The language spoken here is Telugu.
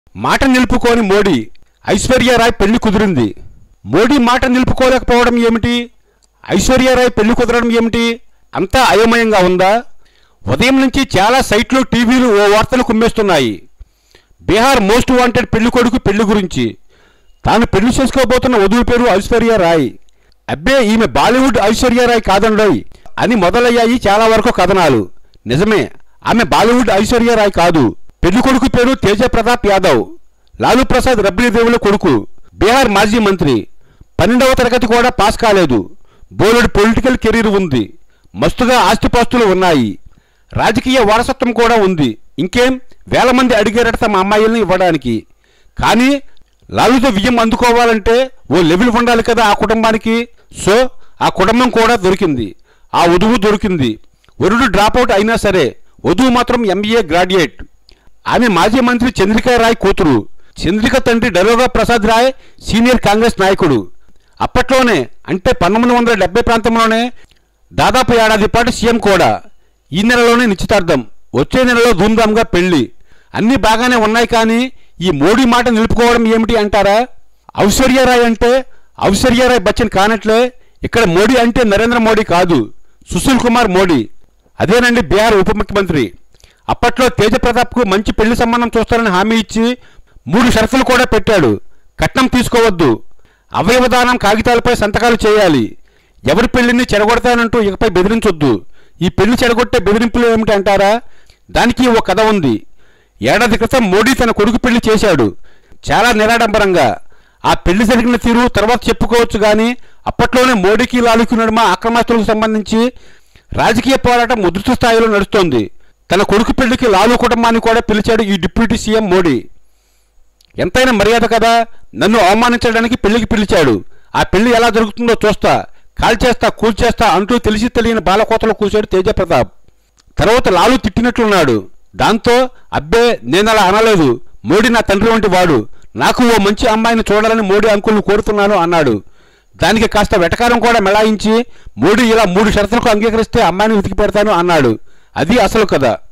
మాట నిలుపుకోని మోడీ ఐశ్వర్యరాయ్ పెళ్లి కుదిరింది మోడీ మాట నిలుపుకోలేకపోవడం ఏమిటి ఐశ్వర్యరాయ్ పెళ్లి కుదరడం ఏమిటి అంతా అయోమయంగా ఉందా ఉదయం నుంచి చాలా సైట్లు టీవీలు ఓ వార్తలు కుమ్మేస్తున్నాయి బీహార్ మోస్ట్ వాంటెడ్ పెళ్లి కొడుకు పెళ్లి గురించి తాను పెళ్లి చేసుకోబోతున్న వధువు పేరు ఐశ్వర్య రాయ్ అబ్బే ఈమె బాలీవుడ్ ఐశ్వర్య రాయ్ కాదండోయ్ అని మొదలయ్యాయి చాలా వరకు కథనాలు నిజమే ఆమె బాలీవుడ్ ఐశ్వర్య రాయ్ కాదు పెళ్లి కొడుకు పేరు తేజ ప్రతాప్ యాదవ్ లాలూ ప్రసాద్ రబ్రీదేవుల కొడుకు బీహార్ మాజీ మంత్రి పన్నెండవ తరగతి కూడా పాస్ కాలేదు బోలెడు పొలిటికల్ కెరీర్ ఉంది మస్తుగా ఆస్తిపాస్తులు ఉన్నాయి రాజకీయ వారసత్వం కూడా ఉంది ఇంకేం వేల మంది అడిగారట తమ అమ్మాయిల్ని ఇవ్వడానికి కానీ లాలుతో విజయం అందుకోవాలంటే ఓ లెవెల్ ఉండాలి కదా ఆ కుటుంబానికి సో ఆ కుటుంబం కూడా దొరికింది ఆ వధువు దొరికింది వరుడు డ్రాపౌట్ అయినా సరే వధువు మాత్రం ఎంబీఏ గ్రాడ్యుయేట్ ఆమె మాజీ మంత్రి చంద్రికా రాయ్ కూతురు చంద్రిక తండ్రి డరోగా ప్రసాద్ రాయ్ సీనియర్ కాంగ్రెస్ నాయకుడు అప్పట్లోనే అంటే పంతొమ్మిది వందల డెబ్బై ప్రాంతంలోనే దాదాపు ఏడాది పాటు సీఎం కూడా ఈ నెలలోనే నిశ్చితార్థం వచ్చే నెలలో ధూమ్ధామ్గా పెళ్లి అన్నీ బాగానే ఉన్నాయి కానీ ఈ మోడీ మాట నిలుపుకోవడం ఏమిటి అంటారా ఔశ్వర్యరాయ్ అంటే ఔశ్వర్యరాయ్ బచ్చన్ కానట్లే ఇక్కడ మోడీ అంటే నరేంద్ర మోడీ కాదు సుశీల్ కుమార్ మోడీ అదేనండి బీహార్ ఉప ముఖ్యమంత్రి అప్పట్లో తేజ ప్రతాప్కు మంచి పెళ్లి సంబంధం చూస్తారని హామీ ఇచ్చి మూడు షరతులు కూడా పెట్టాడు కట్నం తీసుకోవద్దు అవయవదానం కాగితాలపై సంతకాలు చేయాలి ఎవరి పెళ్లిని చెడగొడతానంటూ ఇకపై బెదిరించొద్దు ఈ పెళ్లి చెడగొట్టే బెదిరింపులు ఏమిటి అంటారా దానికి ఓ కథ ఉంది ఏడాది క్రితం మోడీ తన కొడుకు పెళ్లి చేశాడు చాలా నిరాడంబరంగా ఆ పెళ్లి జరిగిన తీరు తర్వాత చెప్పుకోవచ్చు కానీ అప్పట్లోనే మోడీకి లాలుకి నడుమ అక్రమాస్తులకు సంబంధించి రాజకీయ పోరాటం ఉధృత స్థాయిలో నడుస్తోంది తన కొడుకు పెళ్లికి లాలు కుటుంబాన్ని కూడా పిలిచాడు ఈ డిప్యూటీ సీఎం మోడీ ఎంతైనా మర్యాద కదా నన్ను అవమానించడానికి పెళ్లికి పిలిచాడు ఆ పెళ్లి ఎలా జరుగుతుందో చూస్తా కాల్చేస్తా కూల్చేస్తా అంటూ తెలిసి తెలియని బాలకోతలో కూర్చాడు తేజప్రతాప్ తర్వాత లాలు తిట్టినట్లున్నాడు దాంతో అబ్బే నేను అలా అనలేదు మోడీ నా తండ్రి వంటి వాడు నాకు ఓ మంచి అమ్మాయిని చూడాలని మోడీ అంకుల్ని కోరుతున్నాను అన్నాడు దానికి కాస్త వెటకారం కూడా మెళాయించి మోడీ ఇలా మూడు షరతులకు అంగీకరిస్తే అమ్మాయిని వెతికి పెడతాను అన్నాడు అది అసలు కదా